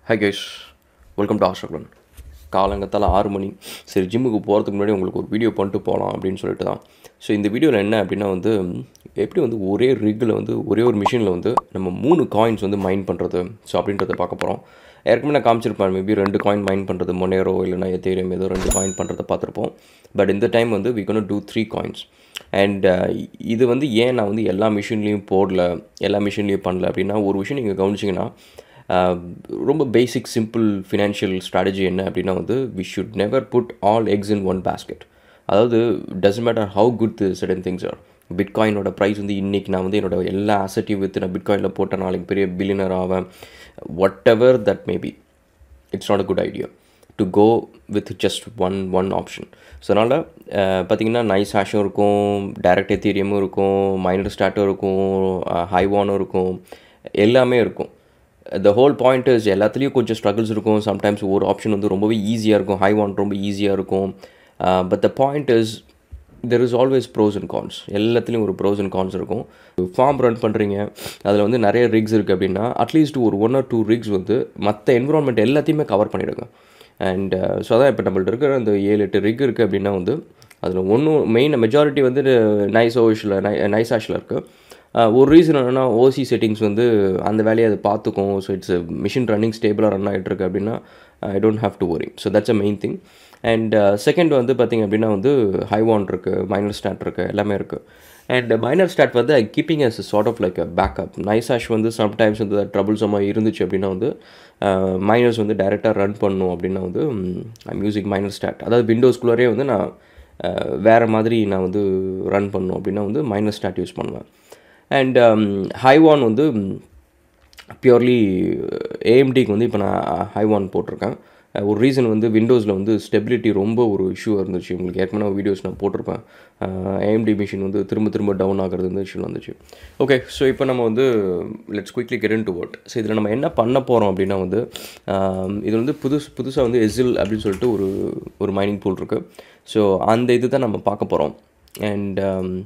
high guys welcome to ஆஸ்ட்ரகுலன் காலங்கத்தால் ஆறு மணி சரி ஜிம்முக்கு போகிறதுக்கு முன்னாடி உங்களுக்கு ஒரு வீடியோ பண்ணிட்டு போகலாம் அப்படின்னு சொல்லிட்டு தான் ஸோ இந்த வீடியோவில் என்ன அப்படின்னா வந்து எப்படி வந்து ஒரே ரிக்கில் வந்து ஒரே ஒரு மிஷினில் வந்து நம்ம மூணு காயின்ஸ் வந்து மைண்ட் பண்ணுறது ஸோ அப்படின்றத பார்க்க போகிறோம் ஏற்கனவே நான் காமிச்சிருப்பேன் மேபி ரெண்டு காயின் மைண்ட் பண்ணுறது மொனேரோ இல்லைனா எத்தேரியம் ஏதோ ரெண்டு காயின் பண்ணுறதை பார்த்துருப்போம் பட் இந்த டைம் வந்து we can do three coins and இது வந்து ஏன் நான் வந்து எல்லா மிஷின்லேயும் போடல எல்லா மிஷின்லேயும் பண்ணல அப்படின்னா ஒரு விஷயம் நீங்கள் கவனிச்சிங்கன்னா ரொம்ப பேசிக் சிம்பிள் ஃபினான்ஷியல் ஸ்ட்ராட்டஜி என்ன அப்படின்னா வந்து we should never put all eggs in one basket அதாவது doesn't matter how good the sudden things are பிட்காயினோட ப்ரைஸ் வந்து இன்றைக்கி நான் வந்து என்னோட எல்லா அசட்டையும் விற்று நான் பிட்காயினில் போட்ட நாளைக்கு பெரிய பில்லியனர் ஆவேன் whatever that maybe it's not a good idea to go with just one one option so அதனால் பார்த்திங்கன்னா நைஸ் ஹேஷும் இருக்கும் டைரக்ட் எத்தீரியமும் இருக்கும் மைனர் ஸ்டாட்டும் இருக்கும் ஹைவானும் இருக்கும் எல்லாமே இருக்கும் த ஹோல் பாயிண்ட் இஸ் எல்லாத்துலேயும் கொஞ்சம் ஸ்ட்ரகிள்ஸ் இருக்கும் சம்டைம்ஸ் ஒரு ஆப்ஷன் வந்து ரொம்பவே ஈஸியாக இருக்கும் ஹை ஒன் ரொம்ப ஈஸியாக இருக்கும் but the point is there is always pros and cons எல்லாத்துலேயும் ஒரு ப்ரோஸ் அண்ட் கான்ஸ் இருக்கும் ஃபார்ம் ரன் பண்ணுறீங்க அதில் வந்து நிறைய ரிக்ஸ் இருக்குது அப்படின்னா அட்லீஸ்ட் ஒரு ஒன் ஆர் டூ ரிக்ஸ் வந்து மற்ற என்விரான்மெண்ட் எல்லாத்தையுமே கவர் பண்ணிவிடுங்க அண்ட் ஸோ அதான் இப்போ நம்மள்ட்ட இருக்கிற அந்த ஏழு எட்டு ரிக் இருக்குது அப்படின்னா வந்து அதில் ஒன்றும் மெயின் மெஜாரிட்டி வந்து நைஸ் ஓஷில் நை நைஸ் ஆஷில் இருக்குது ஒரு ரீசன் என்னென்னா ஓசி செட்டிங்ஸ் வந்து அந்த வேலையை அது பார்த்துக்கும் ஸோ இட்ஸ் மிஷின் ரன்னிங் ஸ்டேபிளாக ரன் ஆகிட்டு இருக்கு அப்படின்னா I don't have to worry so that's a main thing and second வந்து பார்த்திங்க அப்படின்னா வந்து ஹைவான் இருக்குது மைனர் ஸ்டாட் இருக்குது எல்லாமே இருக்குது அண்ட் மைனர் ஸ்டாட் வந்து I keeping as sort of like a backup nice hash வந்து சம்டைம்ஸ் வந்து ட்ரபுள்ஸமாக இருந்துச்சு அப்படின்னா வந்து மைனர்ஸ் வந்து டைரெக்டாக ரன் பண்ணும் அப்படின்னா வந்து ஐ மியூசிக் மைனர் ஸ்டாட் அதாவது விண்டோஸ்குள்ளரே வந்து நான் வேறு மாதிரி நான் வந்து ரன் பண்ணும் அப்படின்னா வந்து மைனர் ஸ்டாட் யூஸ் பண்ணுவேன் அண்ட் ஹைவான் வந்து பியூர்லி ஏஎம்டிக்கு வந்து இப்போ நான் ஹைவான் போட்டிருக்கேன் ஒரு ரீசன் வந்து விண்டோஸில் வந்து ஸ்டெபிலிட்டி ரொம்ப ஒரு இஷ்யூ இருந்துச்சு உங்களுக்கு ஏற்கனவே வீடியோஸ் நான் போட்டிருப்பேன் ஏஎம்டி மிஷின் வந்து திரும்ப திரும்ப டவுன் ஆகிறது வந்து இஷ்யூ வந்துச்சு ஓகே ஸோ இப்போ நம்ம வந்து let's quickly get to word so இதில் நம்ம என்ன பண்ண போகிறோம் அப்படின்னா வந்து இது வந்து புதுசு புதுசாக வந்து எஸ்இல் அப்படின்னு சொல்லிட்டு ஒரு ஒரு மைனிங் பூல் இருக்குது ஸோ அந்த இது தான் நம்ம பார்க்க போகிறோம் and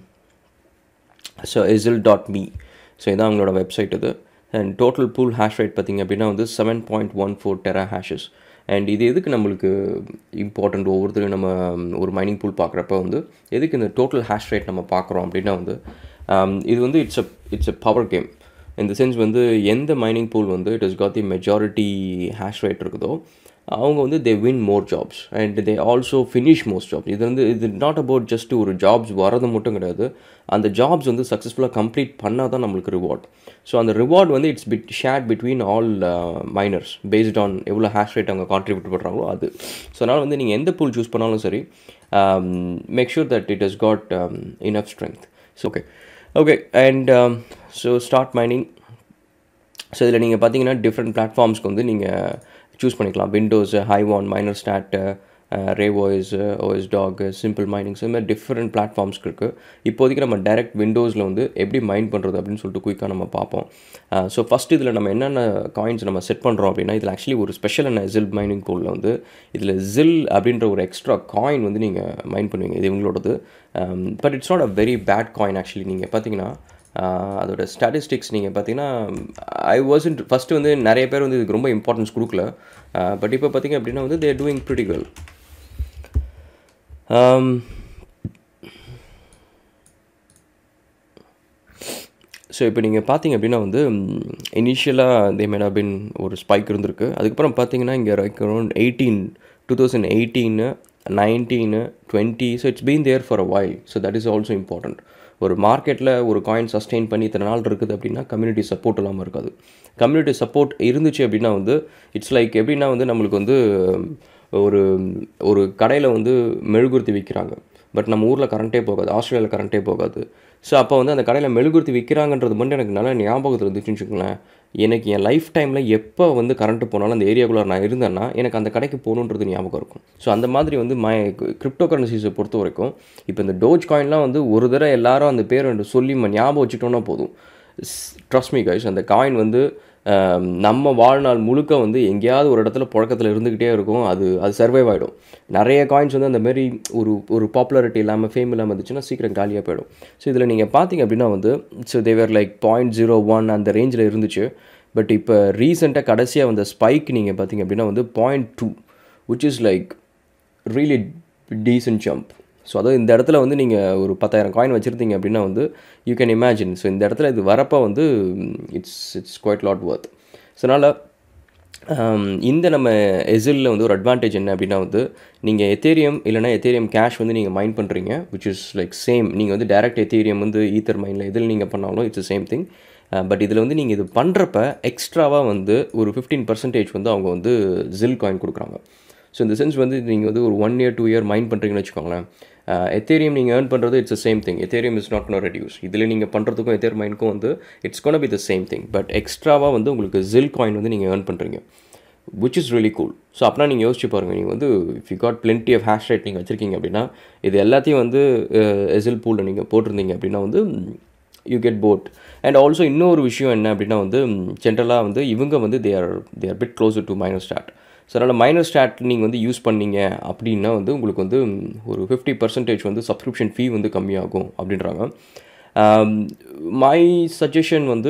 so SL dot me so இதான் அவங்களோட வெப்சைட் இது and total pool hash rate பார்த்திங்க அப்படின்னா வந்து seven point one four tera hashes and இது எதுக்கு நம்மளுக்கு இம்பார்ட்டண்ட் ஒவ்வொருத்தரையும் நம்ம ஒரு மைனிங் பூல் பார்க்குறப்ப வந்து எதுக்கு இந்த டோட்டல் ஹேஷ் ரேட் நம்ம பார்க்குறோம் அப்படின்னா வந்து இது வந்து it's a it's a power game இந்த சென்ஸ் வந்து எந்த மைனிங் பூல் வந்து it is got the majority hash rate இருக்குதோ அவங்க வந்து they win more jobs and they also finish most jobs இது வந்து இது நாட் அபவுட் ஜஸ்ட் ஒரு ஜாப்ஸ் வரது மட்டும் கிடையாது அந்த ஜாப்ஸ் வந்து சக்ஸஸ்ஃபுல்லாக கம்ப்ளீட் பண்ணால் தான் நம்மளுக்கு ரிவார்ட் ஸோ அந்த ரிவார்ட் வந்து it's bit shared between all miners based on எவ்வளோ ஹேஷ் ரேட் அவங்க கான்ட்ரிபியூட் பண்ணுறாங்களோ அது ஸோ அதனால் வந்து நீங்கள் எந்த பூல் சூஸ் பண்ணாலும் சரி make sure that it has got enough strength so okay okay and so start mining so இதில் நீங்கள் பார்த்தீங்கன்னா டிஃப்ரெண்ட் பிளாட்ஃபார்ம்ஸ்க்கு வந்து நீங்கள் சூஸ் பண்ணிக்கலாம் Windows Hiveon miner stat RaveOS OS டாக் சிம்பிள் மைனிங்ஸ் இந்த மாதிரி டிஃப்ரெண்ட் பிளாட்ஃபார்ம்ஸ்க்கு இருக்குது இப்போதைக்கு நம்ம டைரக்ட் விண்டோஸில் வந்து எப்படி மைண்ட் பண்ணுறது அப்படின்னு சொல்லிட்டு குயிக்காக நம்ம பார்ப்போம் ஸோ ஃபஸ்ட் இதில் நம்ம என்னென்ன காயின்ஸ் நம்ம செட் பண்ணுறோம் அப்படின்னா இதில் ஆக்சுவலி ஒரு ஸ்பெஷலான ஜில் மைனிங் பூலில் வந்து இதில் ஜில் அப்படின்ற ஒரு எக்ஸ்ட்ரா காயின் வந்து நீங்கள் மைண்ட் பண்ணுவீங்க இது இவங்களோடது but it's not a very bad coin actually நீங்கள் பார்த்தீங்கன்னா அதோட ஸ்டாட்டிஸ்டிக்ஸ் நீங்கள் பார்த்தீங்கன்னா ஐ வாசன்ட் ஃபஸ்ட்டு வந்து நிறைய பேர் வந்து இதுக்கு ரொம்ப இம்பார்ட்டன்ஸ் கொடுக்கல பட் இப்போ பார்த்தீங்க அப்படின்னா வந்து they're doing pretty well so இப்போ நீங்கள் பார்த்தீங்க அப்படின்னா வந்து இனிஷியலாக தே மேட் பின் ஒரு ஸ்பைக் இருந்திருக்கு அதுக்கப்புறம் பார்த்தீங்கன்னா இங்கே around eighteen two thousand eighteen nineteen twenty so it's been there for a while so that is also important ஒரு மார்க்கெட்டில் ஒரு காயின் சஸ்டெயின் பண்ணி இத்தனை நாள் இருக்குது அப்படின்னா கம்யூனிட்டி சப்போர்ட் இல்லாமல் இருக்காது கம்யூனிட்டி சப்போர்ட் இருந்துச்சு அப்படின்னா வந்து இட்ஸ் லைக் எப்படின்னா வந்து நம்மளுக்கு வந்து ஒரு ஒரு கடையில் வந்து மெழுகுர்த்தி விற்கிறாங்க பட் நம்ம ஊரில் கரண்ட்டே போகாது ஆஸ்திரேலியாவில் கரண்ட்டே போகாது ஸோ அப்போ வந்து அந்த கடையில் மெழுகுர்த்தி விற்கிறாங்கன்றது மட்டும் எனக்கு நல்லா ஞாபகத்தில் இருந்துச்சுன்னு வச்சுக்கோங்களேன் எனக்கு என் லைஃப் டைமில் எப்போ வந்து கரண்ட்டு போனாலும் அந்த ஏரியாக்குள்ளே நான் இருந்தேன்னா எனக்கு அந்த கடைக்கு போகணுன்றது ஞாபகம் இருக்கும் ஸோ அந்த மாதிரி வந்து மை கிரிப்டோ கரன்சிஸை பொறுத்த வரைக்கும் இப்போ இந்த டோஜ் காயின்லாம் வந்து ஒரு தடவை எல்லாரும் அந்த பேர் சொல்லி ஞாபகம் வச்சுட்டோன்னா போதும் ட்ரஸ்ட் மீ கைஸ் அந்த காயின் வந்து நம்ம வாழ்நாள் முழுக்க வந்து எங்கேயாவது ஒரு இடத்துல புழக்கத்தில் இருந்துக்கிட்டே இருக்கும் அது அது சர்வைவ் ஆகிடும் நிறைய காயின்ஸ் வந்து அந்த மாதிரி ஒரு ஒரு பாப்புலாரிட்டி இல்லாமல் ஃபேம் இல்லாமல் இருந்துச்சுன்னா சீக்கிரம் காலியாக போயிடும் ஸோ இதில் நீங்கள் பார்த்தீங்க அப்படின்னா வந்து so they were like point zero one அந்த ரேஞ்சில் இருந்துச்சு பட் இப்போ ரீசெண்டாக கடைசியாக வந்த ஸ்பைக் நீங்கள் பார்த்தீங்க அப்படின்னா வந்து point two which is like really decent jump so அதாவது இந்த இடத்துல வந்து நீங்கள் ஒரு பத்தாயிரம் காயின் வச்சுருந்தீங்க அப்படின்னா வந்து யூ கேன் இமேஜின் ஸோ இந்த இடத்துல இது வரப்போ வந்து it's it's quite lot worth so அதனால் இந்த நம்ம எசிலில் வந்து ஒரு அட்வான்டேஜ் என்ன அப்படின்னா வந்து நீங்கள் எத்தேரியம் இல்லைனா எத்தேரியம் கேஷ் வந்து நீங்கள் மைண்ட் பண்ணுறீங்க விச் இஸ் லைக் சேம் நீங்கள் வந்து டேரக்ட் எத்தேரியம் வந்து ஈத்தர் மைண்டில் எதில் நீங்கள் பண்ணாலும் இட்ஸ் சேம் திங் பட் இதில் வந்து நீங்கள் இது பண்ணுறப்ப எக்ஸ்ட்ராவாக வந்து ஒரு ஃபிஃப்டீன் பர்சன்டேஜ் வந்து அவங்க வந்து ஜில் காயின் கொடுக்குறாங்க ஸோ இந்த சென்ஸ் வந்து நீங்கள் வந்து ஒரு one year two year mine பண்ணுறீங்கன்னு வச்சுக்கோங்களேன் எத்தேரியம் நீங்கள் ஏர்ன் பண்ணுறது it's same thing Ethereum is not no reduce இதில் நீங்கள் பண்ணுறதுக்கும் எத்தேர் மைனுக்கும் வந்து it's gonna be the same thing but எக்ஸ்ட்ராவாக வந்து உங்களுக்கு ஜில் காயின் வந்து நீங்கள் ஏர்ன் பண்ணுறீங்க which is really cool so அப்படின்னா நீங்கள் யோசிச்சு பாருங்கள் நீங்கள் வந்து if you got plenty of hash rate நீங்கள் வச்சுருக்கீங்க அப்படின்னா இது எல்லாத்தையும் வந்து எஸ்எல் பூலில் நீங்கள் போட்டிருந்தீங்க அப்படின்னா வந்து you get both and also இன்னொரு விஷயம் என்ன அப்படின்னா வந்து ஜென்ரலாக வந்து இவங்க வந்து they are they are bit closer to miner start so அதனால் மைனர் ஸ்டாட் நீங்கள் வந்து யூஸ் பண்ணீங்க அப்படின்னா வந்து உங்களுக்கு வந்து ஒரு ஃபிஃப்டி பர்சன்டேஜ் வந்து சப்ஸ்கிரிப்ஷன் ஃபீ வந்து கம்மியாகும் அப்படின்றாங்க மை சஜஷன் வந்து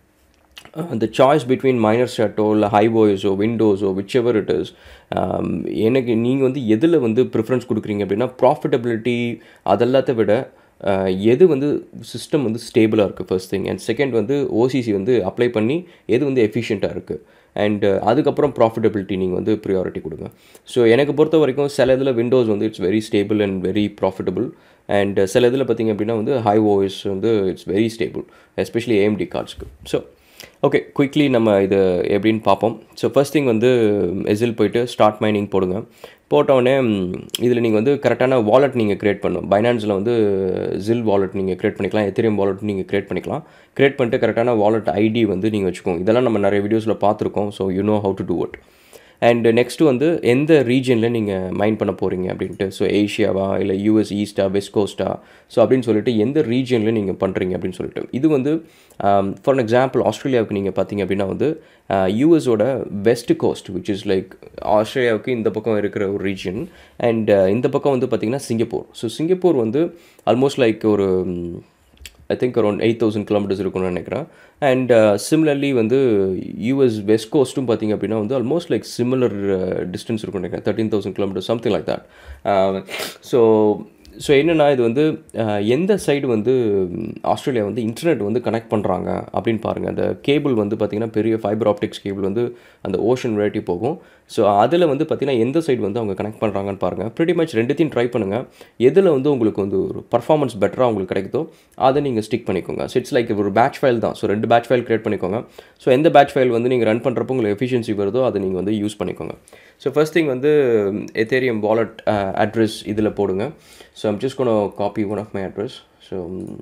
the choice between மைனர் ஸ்டாட்டோ இல்லை ஹைவோயஸோ விண்டோஸோ விச் எவர் இட் இஸ் எனக்கு நீங்கள் வந்து எதில் வந்து ப்ரிஃபரன்ஸ் கொடுக்குறீங்க அப்படின்னா ப்ராஃபிட்டபிலிட்டி அதெல்லாத்த விட எது வந்து சிஸ்டம் வந்து ஸ்டேபிளாக இருக்குது ஃபர்ஸ்ட் திங் அண்ட் செகண்ட் வந்து ஓசிசி வந்து அப்ளை பண்ணி எது வந்து எஃபிஷியண்ட்டாக இருக்குது அண்ட் அதுக்கப்புறம் ப்ராஃபிட்டபிலிட்டி நீங்கள் வந்து ப்ரியாரிட்டி கொடுங்க ஸோ எனக்கு பொறுத்த வரைக்கும் சில இதில் விண்டோஸ் வந்து it's very stable and very profitable and சில இதில் பார்த்திங்க அப்படின்னா வந்து ஹை ஓஎஸ் வந்து it's very stable especially AMD கார்ட்ஸ்க்கு ஸோ ஓகே குயிக்லி நம்ம இது எப்படின்னு பார்ப்போம் ஸோ ஃபர்ஸ்ட் திங் வந்து எஸ்எல் போயிட்டு ஸ்டார்ட் மைனிங் போடுங்க போட்டோடனே இதில் நீங்கள் வந்து கரெக்டான வாலெட் நீங்கள் க்ரியேட் பண்ணணும் பைனான்ஸில் வந்து ஜில் வாலெட் நீங்கள் க்ரியேட் பண்ணிக்கலாம் எத்திரியம் வாலெட் நீங்கள் க்ரியேட் பண்ணிக்கலாம் க்ரியேட் பண்ணிட்டு கரெக்டான வாலெட் ஐடி வந்து நீங்கள் வச்சுக்கோங்க இதெல்லாம் நம்ம நிறைய வீடியோஸில் பார்த்துருக்கோம் so you know how to do it and next வந்து எந்த ரீஜனில் நீங்கள் மைண்ட் பண்ண போகிறீங்க அப்படின்ட்டு ஸோ ஏஷியாவா இல்லை யூஎஸ் ஈஸ்டா வெஸ்ட் கோஸ்டா ஸோ அப்படின்னு சொல்லிட்டு எந்த ரீஜனில் நீங்கள் பண்ணுறீங்க அப்படின்னு சொல்லிட்டு இது வந்து ஃபார் எக்ஸாம்பிள் ஆஸ்திரேலியாவுக்கு நீங்கள் பார்த்தீங்க அப்படின்னா வந்து யூஎஸோட west coast which is like ஆஸ்திரேலியாவுக்கு இந்த பக்கம் இருக்கிற ஒரு ரீஜன் அண்ட் இந்த பக்கம் வந்து பார்த்திங்கன்னா சிங்கப்பூர் ஸோ சிங்கப்பூர் வந்து ஆல்மோஸ்ட் லைக் ஒரு I think around eight thousand kilometres இருக்கும்னு நினைக்கிறேன் அண்ட் சிமிலர்லி வந்து யூஎஸ் வெஸ்ட் கோஸ்ட்டும் பார்த்திங்க அப்படின்னா வந்து ஆல்மோஸ்ட் லைக் சிமிலர் டிஸ்டன்ஸ் இருக்கும்னு நினைக்கிறேன் thirteen thousand kilometre something like that so so என்னென்னா இது வந்து எந்த சைடு வந்து ஆஸ்திரேலியா வந்து இன்டர்நெட் வந்து கனெக்ட் பண்ணுறாங்க அப்படின்னு பாருங்கள் அந்த கேபிள் வந்து பார்த்திங்கன்னா பெரிய ஃபைபர் ஆப்டிக்ஸ் கேபிள் வந்து அந்த ஓஷன் வேட்டி போகும் ஸோ அதில் வந்து பார்த்திங்கன்னா எந்த சைடு வந்து அவங்க கனெக்ட் பண்ணுறாங்கன்னு பாருங்கள் ப்ரிட்டி மச் ரெண்டுத்தையும் ட்ரை பண்ணுங்கள் எதில் வந்து உங்களுக்கு வந்து ஒரு பர்ஃபார்மன்ஸ் பெட்டராக உங்களுக்கு கிடைக்குதோ அதை நீங்கள் ஸ்டிக் பண்ணிக்கோங்க ஸோ இட்ஸ் லைக் ஒரு பேட்ச் ஃபைல் தான் ஸோ ரெண்டு பேட்ச் ஃபைல் க்ரியேட் பண்ணிக்கோங்க ஸோ எந்த பேட்ச் ஃபைல் வந்து நீங்கள் ரன் பண்ணுறப்போ உங்களுக்கு எஃபிஷியன்சி வருதோ அதை நீங்கள் வந்து யூஸ் பண்ணிக்கோங்க ஸோ ஃபர்ஸ்ட் திங் வந்து எத்தேரியம் வாலெட் அட்ரஸ் இதில் போடுங்க so I'm just gonna copy one of my address so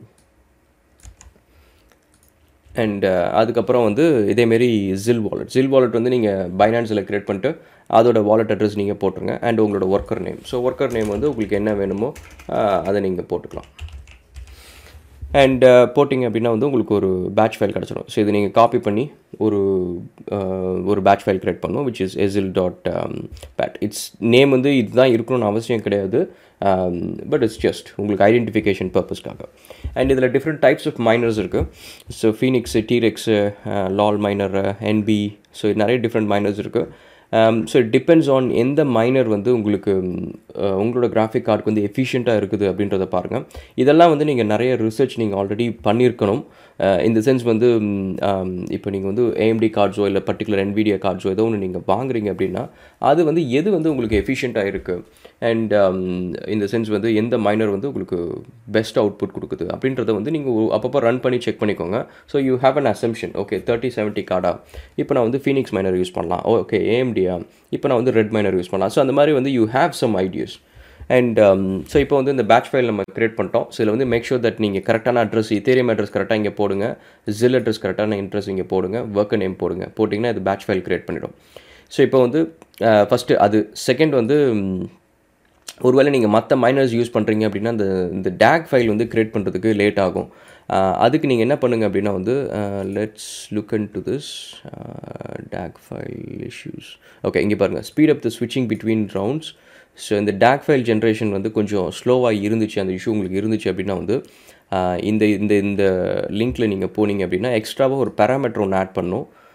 and அதுக்கப்புறம் வந்து இதேமாரி ஜில் வாலெட் ஜில் வாலெட் வந்து நீங்கள் பைனான்ஸில் க்ரியேட் பண்ணிட்டு அதோட வாலெட் அட்ரஸ் நீங்கள் போட்டுருங்க அண்ட் உங்களோட worker name so worker name வந்து உங்களுக்கு என்ன வேணுமோ அதை நீங்கள் போட்டுக்கலாம் அண்ட் போட்டிங்க அப்படின்னா வந்து உங்களுக்கு ஒரு பேட்ச் ஃபைல் கிடச்சிடும் ஸோ இது நீங்கள் காப்பி பண்ணி ஒரு ஒரு பேட்ச் ஃபைல் க்ரியேட் பண்ணும் which is SL dot bat its name வந்து இதுதான் இருக்கணும்னு அவசியம் கிடையாது பட் இட்ஸ் ஜஸ்ட் உங்களுக்கு ஐடென்டிஃபிகேஷன் பர்பஸ்க்காக அண்ட் இதில் டிஃப்ரெண்ட் டைப்ஸ் ஆஃப் மைனர்ஸ் இருக்குது so Phoenix TRex lol miner NB so நிறைய டிஃப்ரெண்ட் மைனர்ஸ் இருக்குது ஸோ இட் டிபெண்ட்ஸ் ஆன் எந்த மைனர் வந்து உங்களுக்கு உங்களோட கிராஃபிக் கார்டுக்கு வந்து எஃபிஷியண்ட்டாக இருக்குது அப்படின்றத பாருங்கள் இதெல்லாம் வந்து நீங்கள் நிறைய ரிசர்ச் நீங்கள் ஆல்ரெடி பண்ணியிருக்கணும் இந்த சென்ஸ் வந்து இப்போ நீங்கள் வந்து ஏஎம்டி கார்ட்ஸோ இல்லை பர்டிகுலர் என்விடியா கார்ட்ஸோ ஏதோ ஒன்று நீங்கள் வாங்குறீங்க அப்படின்னா அது வந்து எது வந்து உங்களுக்கு எஃபிஷியண்ட்டாக இருக்குது அண்ட் இந்த சென்ஸ் வந்து எந்த மைனர் வந்து உங்களுக்கு பெஸ்ட் அவுட்புட் கொடுக்குது அப்படின்றத வந்து நீங்கள் அப்பப்போ ரன் பண்ணி செக் பண்ணிக்கோங்க so you have an assumption okay thirty seventy கார்டா இப்போ நான் வந்து ஃபீனிக்ஸ் மைனர் யூஸ் பண்ணலாம் ஓகே ஏஎம்டியா இப்போ நான் வந்து ரெட் மைனர் யூஸ் பண்ணலாம் ஸோ அந்த மாதிரி வந்து you have some ideas and so இப்போ வந்து இந்த பேட்ச் ஃபைல் நம்ம க்ரியேட் பண்ணிட்டோம் ஸோ இதில் வந்து மேக் ஷூர் தட் நீங்கள் கரெக்டான அட்ரஸ் இத்தேரியம் அட்ரஸ் கரெக்டாக இங்கே போடுங்க ஜில் அட்ரஸ் கரெக்டான இன்ட்ரெஸ்ட் இங்கே போடுங்க ஒர்க் நேம் போடுங்க போட்டிங்கன்னா இது பேட்ச் ஃபைல் க்ரியேட் பண்ணிடும் ஸோ இப்போ வந்து ஃபஸ்ட்டு அது செகண்ட் வந்து ஒருவேளை நீங்கள் மற்ற மைனர்ஸ் யூஸ் பண்ணுறீங்க அப்படின்னா இந்த இந்த டேக் ஃபைல் வந்து க்ரியேட் பண்ணுறதுக்கு லேட் ஆகும் அதுக்கு நீங்கள் என்ன பண்ணுங்கள் அப்படின்னா வந்து let's look into this DAG file issues okay இங்கே பாருங்கள் ஸ்பீட் அப் த ஸ்விட்சிங் பிட்வீன் ரவுண்ட்ஸ் ஸோ இந்த டேக் ஃபைல் ஜென்ரேஷன் வந்து கொஞ்சம் ஸ்லோவாக இருந்துச்சு அந்த இஷ்யூ உங்களுக்கு இருந்துச்சு அப்படின்னா வந்து இந்த இந்த இந்த லிங்க்கில் நீங்கள் போனீங்க அப்படின்னா எக்ஸ்ட்ராவாக ஒரு பேராமீட்டர் ஒன்று ஆட் பண்ணும்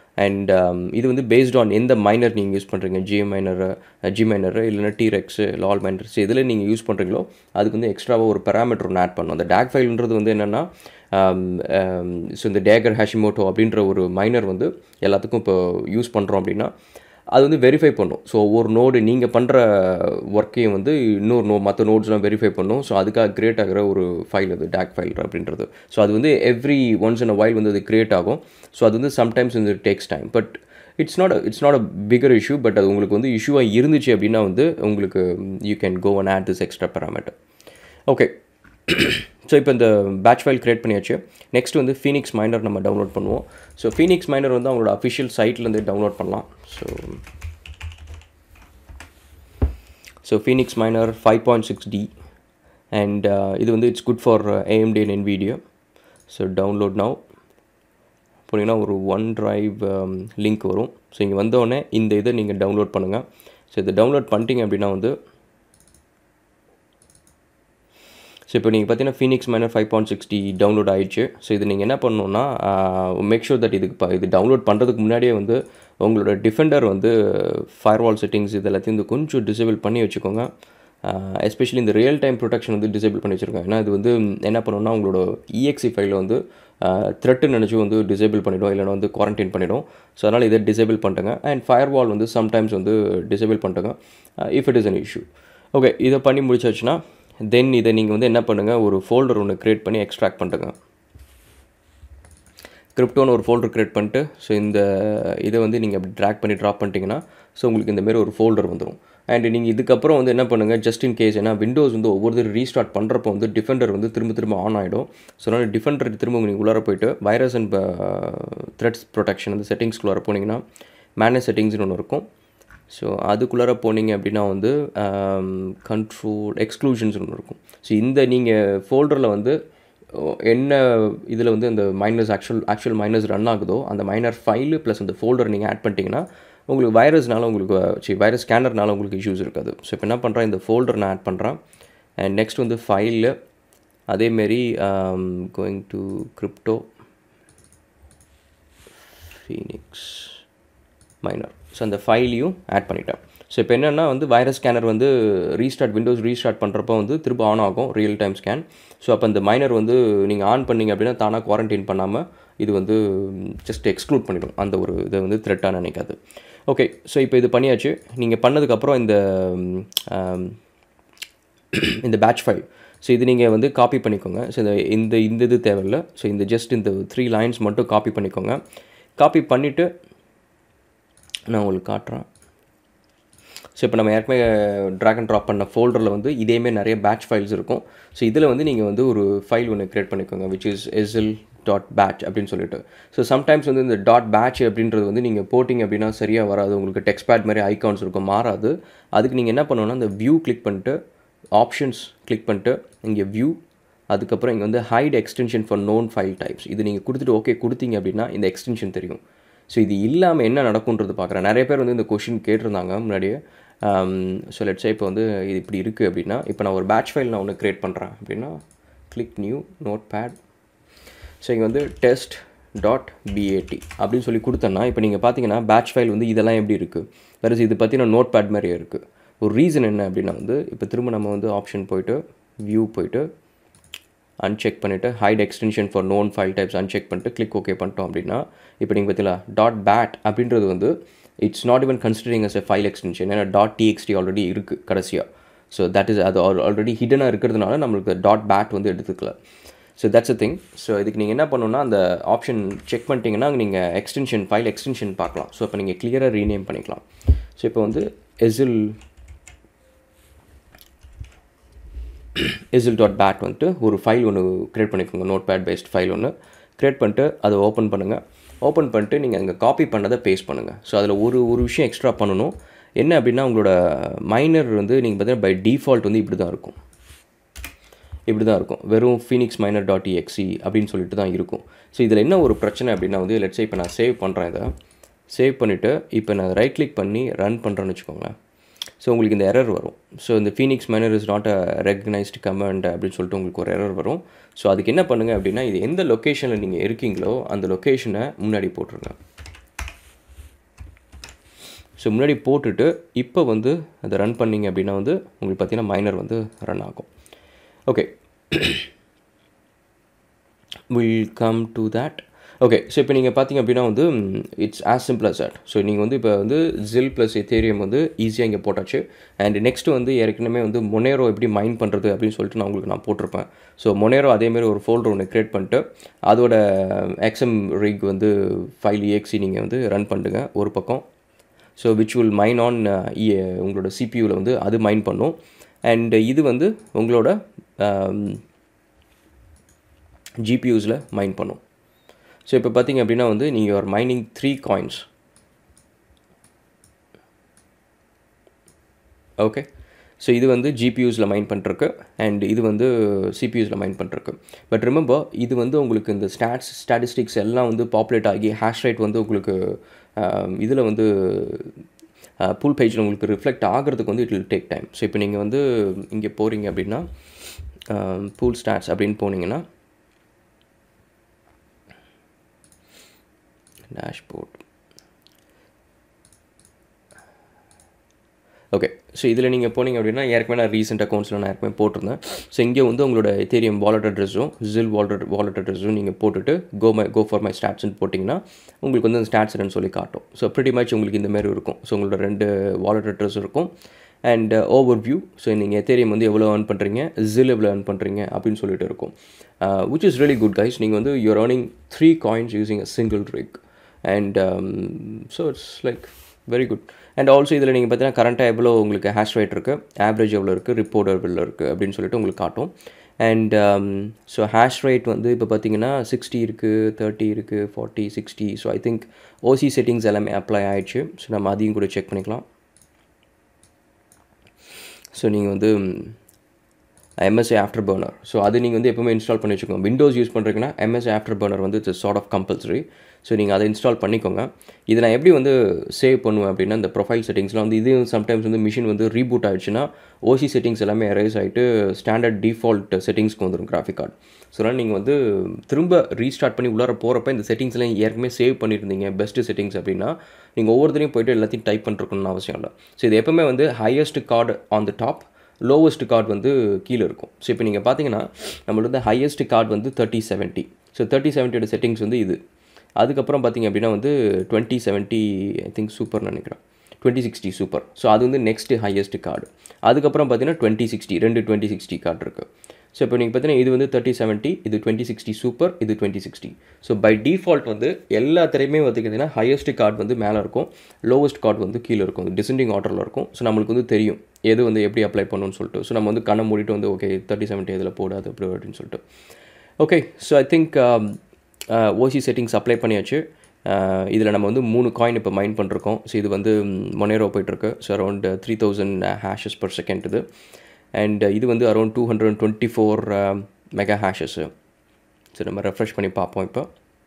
அண்ட் இது வந்து பேஸ்ட் ஆன் எந்த மைனர் நீங்கள் யூஸ் பண்ணுறீங்க ஜி மைனர் ஜி மைனர் இல்லைனா டீரெக்ஸு லால் மைனர்ஸ் இதில் நீங்கள் யூஸ் பண்ணுறீங்களோ அதுக்கு வந்து எக்ஸ்ட்ராவாக ஒரு பேராமீட்டர் ஒன்று ஆட் பண்ணும் அந்த டேக் ஃபைல்ன்றது வந்து என்னென்னா ஸோ இந்த டேகர் ஹேஷிமோட்டோ அப்படின்ற ஒரு மைனர் வந்து எல்லாத்துக்கும் இப்போ யூஸ் பண்ணுறோம் அப்படின்னா அது வந்து வெரிஃபை பண்ணும் ஸோ ஒவ்வொரு நோடு நீங்கள் பண்ணுற ஒர்க்கையும் வந்து இன்னொரு நோ மற்ற நோட்ஸ்லாம் வெரிஃபை பண்ணும் ஸோ அதுக்காக கிரியேட் ஆகிற ஒரு ஃபைல் அது டேக் ஃபைல் அப்படின்றது ஸோ அது வந்து every once in a while வந்து அது கிரியேட் ஆகும் ஸோ அது வந்து சம்டைம்ஸ் வந்து takes time but it's not it's not a bigger issue but அது உங்களுக்கு வந்து இஷ்யூவாக இருந்துச்சு அப்படின்னா வந்து உங்களுக்கு you can go and add this extra parameter okay so இப்போ இந்த பேட்ச் ஃபைல் க்ரியேட் பண்ணியாச்சு நெக்ஸ்ட் வந்து ஃபீனிக்ஸ் மைனர் நம்ம டவுன்லோட் பண்ணுவோம் ஸோ ஃபீனிக்ஸ் மைனர் வந்து அவங்களோட அஃபிஷியல் சைட்லேருந்து டவுன்லோட் பண்ணலாம் so so Phoenix miner five point six D and இது வந்து it's good for AMD and Nvidia so download now போனீங்கன்னா ஒரு ஒன் ட்ரைவ் லிங்க் வரும் ஸோ இங்கே வந்தோடனே இந்த இதை நீங்கள் டவுன்லோட் பண்ணுங்கள் ஸோ இதை டவுன்லோட் பண்ணிட்டீங்க அப்படின்னா வந்து ஸோ இப்போ நீங்கள் பார்த்தீங்கன்னா Phoenix miner five point sixty download ஆயிடுச்சு ஸோ இது நீங்கள் என்ன பண்ணணுன்னா மேக் ஷூர் தட் இதுக்கு இப்போ இது டவுன்லோட் பண்ணுறதுக்கு முன்னாடியே வந்து உங்களோட டிஃபெண்டர் வந்து ஃபயர்வால் செட்டிங்ஸ் இது எல்லாத்தையும் வந்து கொஞ்சம் டிசேபிள் பண்ணி வச்சுக்கோங்க எஸ்பெஷலி இந்த ரியல் டைம் ப்ரொடெக்ஷன் வந்து டிசேபிள் பண்ணி வச்சுருக்கேன் ஏன்னா இது வந்து என்ன பண்ணணும்னா உங்களோட இஎக்ஸி ஃபைலில் வந்து த்ரெட்டு நினச்சி வந்து டிசேபிள் பண்ணிவிடும் இல்லைனா வந்து குவாரண்டைன் பண்ணிவிடும் ஸோ அதனால் இதை டிசேபிள் பண்ணிட்டுங்க அண்ட் ஃபயர் வால் வந்து சம்டைம்ஸ் வந்து டிசேபிள் பண்ணிட்டுங்க if it is an issue okay இதை பண்ணி முடிச்சாச்சுன்னா தென் இதை நீங்கள் வந்து என்ன பண்ணுங்கள் ஒரு ஃபோல்டர் ஒன்று க்ரியேட் பண்ணி எக்ஸ்ட்ராக்ட் பண்ணுங்க கிரிப்டோன்னு ஒரு ஃபோல்டர் க்ரியேட் பண்ணிட்டு ஸோ இந்த இதை வந்து நீங்கள் அப்படி ட்ராக் பண்ணி ட்ராப் பண்ணிட்டீங்கன்னா ஸோ உங்களுக்கு இந்தமாரி ஒரு ஃபோல்டர் வந்துடும் அண்ட் நீங்கள் இதுக்கப்புறம் வந்து என்ன பண்ணுங்கள் ஜஸ்ட் இன் கேஸ் ஏன்னா விண்டோஸ் வந்து ஒவ்வொருத்தர் ரீஸ்டார்ட் பண்ணுறப்போ வந்து டிஃபெண்டர் வந்து திரும்ப திரும்ப ஆன் ஆகிடும் ஸோ அதனால் டிஃபெண்டர் திரும்ப நீங்கள் உள்ளார போயிட்டு வைரஸ் அண்ட் த்ரெட்ஸ் ப்ரொடெக்ஷன் அந்த செட்டிங்ஸ்குள்ளார போனீங்கன்னா மேனேஜ் செட்டிங்ஸ்னு ஒன்று இருக்கும் ஸோ அதுக்குள்ளார போனீங்க அப்படின்னா வந்து கண்ட்ரோல் எக்ஸ்க்ளூஷன்ஸ் ஒன்று இருக்கும் ஸோ இந்த நீங்கள் ஃபோல்டரில் வந்து என்ன இதில் வந்து அந்த miners actual actual miners run ஆகுதோ அந்த மைனர் ஃபைலு ப்ளஸ் அந்த ஃபோல்டர் நீங்கள் ஆட் பண்ணிட்டீங்கன்னா உங்களுக்கு வைரஸ்னால உங்களுக்கு சி வைரஸ் ஸ்கேனர்னால உங்களுக்கு இஷ்யூஸ் இருக்காது ஸோ இப்போ என்ன பண்ணுறேன் இந்த ஃபோல்டர் நான் ஆட் பண்ணுறேன் அண்ட் நெக்ஸ்ட் வந்து ஃபைலு அதேமாரி going to crypto Phoenix miner so அந்த ஃபைலையும் ஆட் பண்ணிட்டேன் ஸோ இப்போ என்னென்னா வந்து வைரஸ் ஸ்கேனர் வந்து ரீஸ்டார்ட் விண்டோஸ் ரீஸ்டார்ட் பண்ணுறப்போ வந்து திரும்ப ஆன் ஆகும் ரியல் டைம் ஸ்கேன் ஸோ அப்போ அந்த மைனர் வந்து நீங்கள் ஆன் பண்ணிங்க அப்படின்னா தானாக குவாரண்டைன் பண்ணாமல் இது வந்து ஜஸ்ட் எக்ஸ்க்ளூட் பண்ணிடும் அந்த ஒரு இதை வந்து த்ரெட்டாக நினைக்காது ஓகே ஸோ இப்போ இது பண்ணியாச்சு நீங்கள் பண்ணதுக்கப்புறம் இந்த இந்த பேட்ச் ஃபைல் ஸோ இது நீங்கள் வந்து காப்பி பண்ணிக்கோங்க ஸோ இந்த இந்த இந்த இது தேவையில்லை ஸோ இந்த ஜஸ்ட் இந்த த்ரீ லைன்ஸ் மட்டும் காப்பி பண்ணிக்கோங்க காப்பி பண்ணிவிட்டு நான் உங்களுக்கு காட்டுறேன் ஸோ இப்போ நம்ம ஏற்கனவே ட்ராக் அண்ட் ட்ராப் பண்ண ஃபோல்டரில் வந்து இதேமாரி நிறைய பேட்ச் ஃபைல்ஸ் இருக்கும் ஸோ இதில் வந்து நீங்கள் வந்து ஒரு ஃபைல் ஒன்று க்ரியேட் பண்ணிக்கோங்க which is SL dot batch அப்படின்னு சொல்லிட்டு ஸோ சம்டைம்ஸ் வந்து இந்த டாட் பேட்ச் அப்படின்றது வந்து நீங்கள் போட்டிங்க அப்படின்னா சரியாக வராது உங்களுக்கு டெக்ஸ்ட் பேட் மாதிரி ஐகான்ஸ் இருக்கும் மாறாது அதுக்கு நீங்கள் என்ன பண்ணணும்னா இந்த வியூ கிளிக் பண்ணிட்டு ஆப்ஷன்ஸ் கிளிக் பண்ணிட்டு இங்கே வியூ அதுக்கப்புறம் இங்கே வந்து hide extension for known file types இது நீங்கள் கொடுத்துட்டு ஓகே கொடுத்தீங்க அப்படின்னா இந்த எக்ஸ்டென்ஷன் தெரியும் ஸோ இது இல்லாமல் என்ன நடக்குன்றது பார்க்குறேன் நிறைய பேர் வந்து இந்த கொஷின் கேட்டிருந்தாங்க முன்னாடியே ஸோ லெட்ஸே இப்போ வந்து இது இப்படி இருக்குது அப்படின்னா இப்போ நான் ஒரு பேட்ச் ஃபைல் நான் ஒன்று க்ரியேட் பண்ணுறேன் அப்படின்னா click new notepad so இங்கே வந்து டெஸ்ட் டாட் பிஏடி அப்படின்னு சொல்லி கொடுத்தேன்னா இப்போ நீங்கள் பார்த்தீங்கன்னா பேட்ச் ஃபைல் வந்து இதெல்லாம் எப்படி இருக்குது வேறு இது பார்த்தீங்கன்னா நோட் பேட் மாதிரியே இருக்குது ஒரு ரீசன் என்ன அப்படின்னா வந்து இப்போ திரும்ப நம்ம வந்து ஆப்ஷன் போயிட்டு வியூ போயிட்டு அன்செக் பண்ணிவிட்டு hide extension for known file types uncheck பண்ணிட்டு கிளிக் ஓகே பண்ணிட்டோம் அப்படின்னா இப்போ நீங்கள் பார்த்தீங்களா டாட் பேட் அப்படின்றது வந்து it's not even considering as a file extension ஏன்னா டாட் டிஎக்ஸ்டி ஆல்ரெடி இருக்குது கடைசியாக ஸோ தட் இஸ் அது ஆல்ரெடி ஹிடனாக இருக்கிறதுனால நம்மளுக்கு டாட் பேட் வந்து எடுத்துக்கல so that's a thing so இதுக்கு நீங்கள் என்ன பண்ணணும்னா அந்த ஆப்ஷன் செக் பண்ணிட்டீங்கன்னா நீங்கள் எக்ஸ்டென்ஷன் ஃபைல் எக்ஸ்டென்ஷன் பார்க்கலாம் ஸோ இப்போ நீங்கள் கிளியராக ரீநேம் பண்ணிக்கலாம் ஸோ இப்போ வந்து எசில் எசில் டாட் பேட் வந்துட்டு ஒரு ஃபைல் ஒன்று க்ரியேட் பண்ணிக்கோங்க நோட் பேட் பேஸ்ட் ஃபைல் ஒன்று க்ரியேட் பண்ணிட்டு அதை ஓப்பன் பண்ணுங்கள் ஓப்பன் பண்ணிட்டு நீங்கள் அங்கே காப்பி பண்ணதை பேஸ்ட் பண்ணுங்கள் ஸோ அதில் ஒரு ஒரு விஷயம் எக்ஸ்ட்ரா பண்ணணும் என்ன அப்படின்னா உங்களோட மைனர் வந்து நீங்கள் பார்த்தீங்கன்னா பை டிஃபால்ட் வந்து இப்படி தான் இருக்கும் இப்படி தான் இருக்கும் வெறும் ஃபீனிக்ஸ் மைனர் டாட் எக்ஸி அப்படின்னு சொல்லிட்டு தான் இருக்கும் ஸோ இதில் என்ன ஒரு பிரச்சனை அப்படின்னா வந்து லெட்ஸே இப்போ நான் சேவ் பண்ணுறேன் இதை சேவ் பண்ணிவிட்டு இப்போ நான் ரைட் கிளிக் பண்ணி ரன் பண்ணுறேன்னு வச்சுக்கோங்களேன் ஸோ உங்களுக்கு இந்த எரர் வரும் ஸோ இந்த Phoenix miner is not a recognized command அப்படின்னு சொல்லிட்டு உங்களுக்கு ஒரு எரர் வரும் ஸோ அதுக்கு என்ன பண்ணுங்கள் அப்படின்னா இது எந்த லொக்கேஷனில் நீங்கள் இருக்கீங்களோ அந்த லொக்கேஷனை முன்னாடி போட்டுருங்க ஸோ முன்னாடி போட்டுட்டு இப்போ வந்து அதை ரன் பண்ணிங்க அப்படின்னா வந்து உங்களுக்கு பார்த்தீங்கன்னா மைனர் வந்து ரன் ஆகும் okay will come to that okay so இப்போ நீங்கள் பார்த்தீங்க அப்படின்னா வந்து it's as simple as that so நீங்கள் வந்து இப்போ வந்து ஜில் ப்ளஸ் எத்தேரியம் வந்து ஈஸியாக இங்கே போட்டாச்சு அண்ட் நெக்ஸ்ட்டு வந்து ஏற்கனவே வந்து மொனேரோ எப்படி மைண்ட் பண்ணுறது அப்படின்னு சொல்லிட்டு நான் உங்களுக்கு நான் போட்டிருப்பேன் ஸோ மொனேரோ அதேமாரி ஒரு ஃபோல்டர் ஒன்று க்ரியேட் பண்ணிட்டு அதோட எக்ஸம் ரிக் வந்து ஃபைல் இஎக்ஸி நீங்கள் வந்து ரன் பண்ணுங்க ஒரு பக்கம் so which will mine on உங்களோட சிபியூவில் வந்து அது மைன் பண்ணும் அண்ட் இது வந்து உங்களோட ஜிபியூஸில் மைன் பண்ணும் ஸோ இப்போ பார்த்தீங்க அப்படின்னா வந்து நீங்கள் ஒரு mining three coins okay so இது வந்து ஜிபியூஸில் மைன் பண்ணிருக்கு அண்ட் இது வந்து சிபியூஸில் மைன் பண்ணிருக்கு பட் ரிமெம்பர் இது வந்து உங்களுக்கு இந்த ஸ்டாட்ஸ் ஸ்டாட்டிஸ்டிக்ஸ் எல்லாம் வந்து பாப்புலேட் ஆகி ஹேஷ் ரேட் வந்து உங்களுக்கு இதில் வந்து புல் பேஜில் உங்களுக்கு ரிஃப்ளெக்ட் ஆகிறதுக்கு வந்து it will take time so இப்போ நீங்கள் வந்து இங்கே போகிறீங்க அப்படின்னா பூல் ஸ்டாட்ஸ் அப்படின்னு போனீங்கன்னா டேஷ்போர்ட் ஓகே ஸோ இதில் நீங்கள் போனீங்க அப்படின்னா ஏற்கனவே நான் ரீசெண்ட் அக்கௌண்ட்ஸில் நான் ஏற்கனவே போட்டிருந்தேன் ஸோ இங்கே வந்து உங்களோட எத்தேரியம் வாலெட் அட்ரஸும் ஜில் வாலெட் வாலெட் அட்ரஸும் நீங்கள் போட்டுட்டு go my go for my ஸ்டாட்ஸ்னு போட்டிங்கன்னா உங்களுக்கு வந்து அந்த ஸ்டாட்ஸ்ன்னு சொல்லி காட்டும் ஸோ ப்ரிட்டி மச் உங்களுக்கு இந்த மாதிரி இருக்கும் ஸோ உங்களோட ரெண்டு வாலெட் அட்ரஸ் இருக்கும் அண்ட் ஓவர் வியூ ஸோ நீங்கள் எத்தேரியம் வந்து எவ்வளோ ஏர்ன் பண்ணுறீங்க ஜில் எவ்வளோ ஏர்ன் பண்ணுறீங்க அப்படின்னு சொல்லிட்டு இருக்கும் which is really good guys நீங்கள் வந்து your earning three coins using a single rig and so it's like very good and also இதில் நீங்கள் பார்த்தீங்கன்னா கரண்ட்டாக எவ்வளோ உங்களுக்கு ஹேஷ் ரேட் இருக்குது ஆவரேஜ் எவ்வளோ இருக்குது ரிப்போர்ட் எவ்வளோ இருக்குது அப்படின்னு சொல்லிட்டு உங்களுக்கு காட்டும் அண்ட் ஸோ ஹேஷ் ரேட் வந்து இப்போ பார்த்தீங்கன்னா சிக்ஸ்டி இருக்குது தேர்ட்டி இருக்குது forty sixty so I think OC settings எல்லாமே அப்ளை ஆகிடுச்சு ஸோ நம்ம அதையும் கூட செக் பண்ணிக்கலாம் ஸோ நீங்கள் வந்து எம்எஸ்ஏ ஆஃப்டர் பர்னர் ஸோ அது நீங்கள் வந்து எப்பவுமே இன்ஸ்டால் பண்ணி வச்சுக்கோங்க விண்டோஸ் யூஸ் பண்ணுறீங்கன்னா எம்எஸ்ஏ ஆஃப்டர் பர்னர் வந்து it's sort of compulsory so நீங்கள் அதை இன்ஸ்டால் பண்ணிக்கோங்க இதை நான் எப்படி வந்து சேவ் பண்ணுவேன் அப்படின்னா இந்த ப்ரொஃபைல் செட்டிங்ஸ்லாம் வந்து இது சம்டைம்ஸ் வந்து மிஷின் வந்து ரீபூட் ஆகிடுச்சுன்னா ஓசி செட்டிங்ஸ் எல்லாமே எரேஸ் ஆகிட்டு ஸ்டாண்டர்ட் டிஃபால்ட் செட்டிங்ஸ்க்கு வந்துடும் கிராஃபிக் கார்டு ஸோ அதனால் நீங்கள் வந்து திரும்ப ரீஸ்டார்ட் பண்ணி உள்ளார போகிறப்ப இந்த செட்டிங்ஸ்லாம் ஏற்கனவே சேவ் பண்ணியிருந்தீங்க பெஸ்ட்டு செட்டிங்ஸ் அப்படின்னா நீங்கள் ஒவ்வொருத்தரையும் போய்ட்டு எல்லாத்தையும் டைப் பண்ணிருக்கணும்னு அவசியம் இல்லை ஸோ இது எப்பவுமே வந்து highest card on the top lowest card வந்து கீழே இருக்கும் ஸோ இப்போ நீங்கள் பார்த்தீங்கன்னா நம்மளோட வந்து ஹையஸ்ட் கார்டு வந்து தேர்ட்டி செவன்ட்டி ஸோ தேர்ட்டி செவன்ட்டியோட செட்டிங்ஸ் வந்து இது அதுக்கப்புறம் பார்த்தீங்க அப்படின்னா வந்து டுவெண்ட்டி செவன்ட்டி ஐ திங்க் சூப்பர்னு நினைக்கிறேன் டுவெண்ட்டி சிக்ஸ்டி சூப்பர் ஸோ அது வந்து நெக்ஸ்ட்டு ஹையஸ்ட் கார்டு அதுக்கப்புறம் பார்த்தீங்கன்னா டுவெண்ட்டி சிக்ஸ்டி ரெண்டு டுவெண்ட்டி சிக்ஸ்டி கார்டு இருக்குது ஸோ இப்போ நீங்கள் பார்த்தீங்கன்னா இது வந்து தேர்ட்டி செவன்ட்டி இது டுவெண்ட்டி சிக்ஸ்டி சூப்பர் இது twenty sixty so by default வந்து எல்லாத்துலேயுமே பார்த்திங்கன்னா ஹையஸ்ட் கார்டு வந்து மேலே இருக்கும் லோவஸ்ட் கார்டு வந்து கீழே இருக்கும் டிசெண்டிங் ஆர்டரில் இருக்கும் ஸோ நம்மளுக்கு வந்து தெரியும் எது வந்து எப்படி அப்ளை பண்ணணும்னு சொல்லிட்டு ஸோ நம்ம வந்து கண்ணை மூடிட்டு வந்து ஓகே தேர்ட்டி செவன்ட்டி இதில் போடாது அப்படி அப்படின்னு சொல்லிட்டு okay so I think OC settings apply பண்ணியாச்சு இதில் நம்ம வந்து மூணு காயின் இப்போ மைண்ட் பண்ணிருக்கோம் ஸோ இது வந்து மொனேரோ போயிட்டுருக்கு so around three thousand hashes per second இது அண்ட் இது வந்து around two hundred twenty four mega hashes so நம்ம ரெஃப்ரெஷ் பண்ணி பார்ப்போம் இப்போ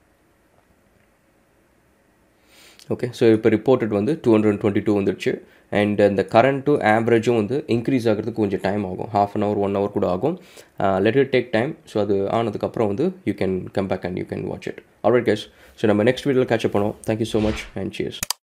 ஓகே ஸோ இப்போ ரிப்போர்ட்டட் வந்து டூ ஹண்ட்ரட் டுவெண்ட்டி டூ வந்துடுச்சு அண்ட் இந்த கரண்ட்டும் ஆவரேஜும் வந்து இன்க்ரீஸ் ஆகிறதுக்கு கொஞ்சம் டைம் ஆகும் half an hour one hour கூட ஆகும் let it take time so அது ஆனதுக்கப்புறம் வந்து you can come back and you can watch it alright guys so நம்ம நெக்ஸ்ட் வீடியோவில் கேட்சப் பண்ணுவோம் thank you so much and cheers